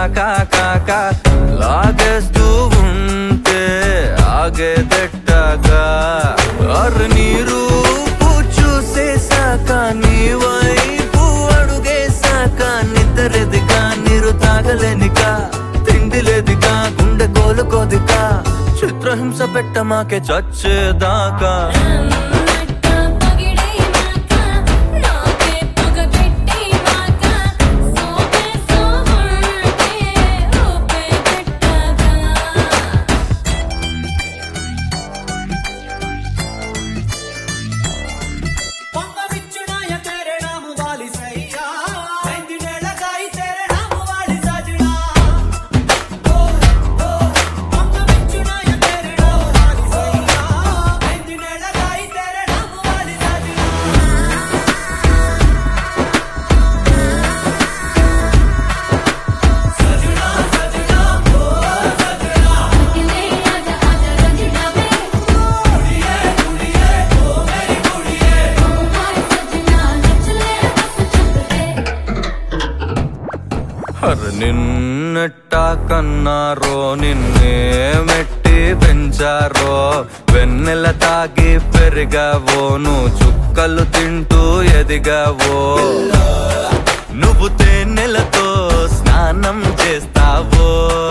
కాకా కాకా లాగేస్తూ ఉంటే ఆగేదెట్టాగా అరు నీరు చూసేసాక నీ వైపు అడుగేసాక నిద్రెదిగా నీరు తాగలేనిక తిండి లేదిగా గుండె కోలుకోదిగా చిత్రహింస పెట్టమాకే చచ్చేదాకా నన్నట్ట పగిడే మాక నాకే పగబెట్టి మాక సోపే సోహంటే రూపే పెట్టగా పొంగవిచ్చునాయ తేరే నాము వాలి సయ్యా వెండినేలగాయి తేరే నాము వాలి సజనా ఓ ఓ పొంగవిచ్చునాయ తేరే నాము వాలి సయ్యా వెండినేలగాయి తేరే నాము వాలి సజనా సజనా సజనా ఓ సజనా ఇలే ఆజా ఆజా రంజినావే కుడియే కుడియే ఓ మేరీ కుడియే హాయ్ సజనా నచ్చలే బస్ చుట్టతే అరే నిన్నెట్ట కన్నారో నిన్నే మెట్టి పెంచారో వెన్నెల తాగి పెరిగావో నువ్వు చుక్కలు తింటూ ఎదిగావో నువ్వు తేనెలతో స్నానం చేస్తావో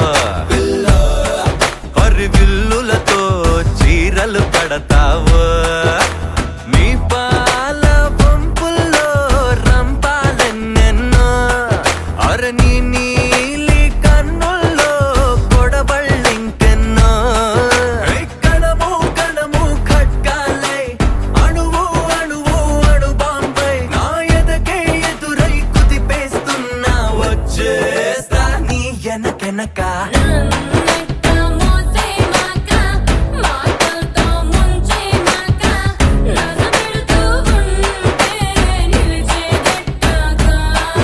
హరివిల్లులతో చీరలు పడతావో నీ పాల పంపుల్లో రంపాలెన్నెన్నో అర నీ నీలి కన్నుల్లో కొడబళ్ళింకెన్నో కణము కణము ఖడ్గాలై అణువు అణువు అణు బాంబై నా ఎదకే ఎదురై కుదిపేస్తున్నా వచ్చేస్తా నీ ఎనకెనక నన్నట్ట మోసే మాక మాటలతో ముంచే మాక నరబెడుతూ ఉంటే నిలిచేదెట్టగా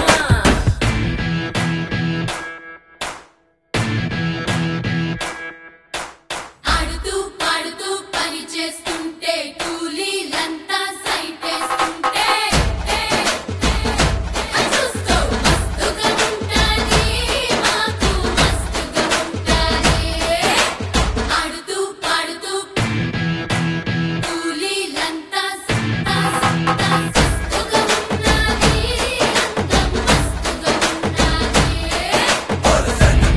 ఆడుతూ పాడుతూ పని చేస్తుంటే కూలీలంతా సైటేస్తుంటే చూస్తూ మస్తుగా ఉంటాది మాకు మస్తుగా ఉంటాది ఆడుతూ పాడుతూ కూలీలంతా సత్తా సత్తా మస్తుగా ఉన్నది అందం మస్తుగా ఉన్నది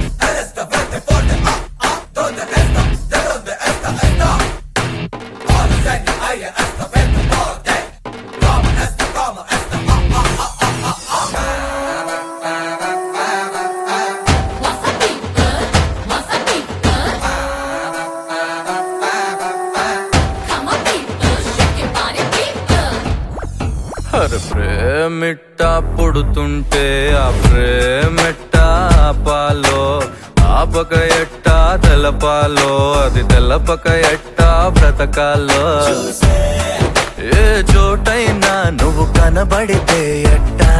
What's up, people? What's up, people? Come on, people, shake your body, people. అరే ప్రేమిట్ట పుడుతుంటే ఆ ప్రేమిట్ట ఆపాలో ఆపక ఎట్ట తెలపాలో అది తెలపక ఎట్ట బ్రతకాలో ఏ చోటైనా నువ్వు కనబడితే ఎట్టా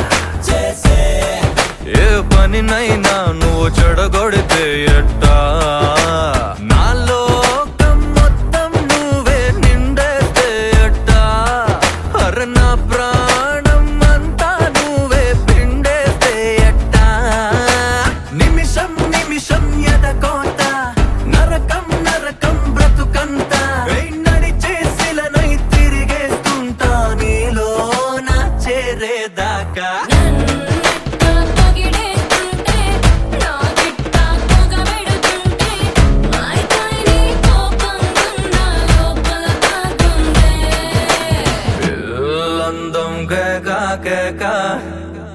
ఏ పనినైనా నువ్వు చెడగొడితే ఎట్టా నా లోకం మొత్తం నువ్వే నిండేస్తే ఎట్టా అర నా ప్రాణం అంతా నువ్వే పిండేస్తే ఎట్టా నిమిషం నిమిషం ఎదకోత నరకం నరకం బ్రతుకంత నడిచేసిలనై తిరిగేస్తుంటా నీలో నా చేరేదాకా నన్నట్ట పగిడేస్తుంటే నా గిట్ట పొగబెడుతుంటే మాయకాయని కోపం ఉన్న లోపల కాకుందే పిల్లందం కేక కేక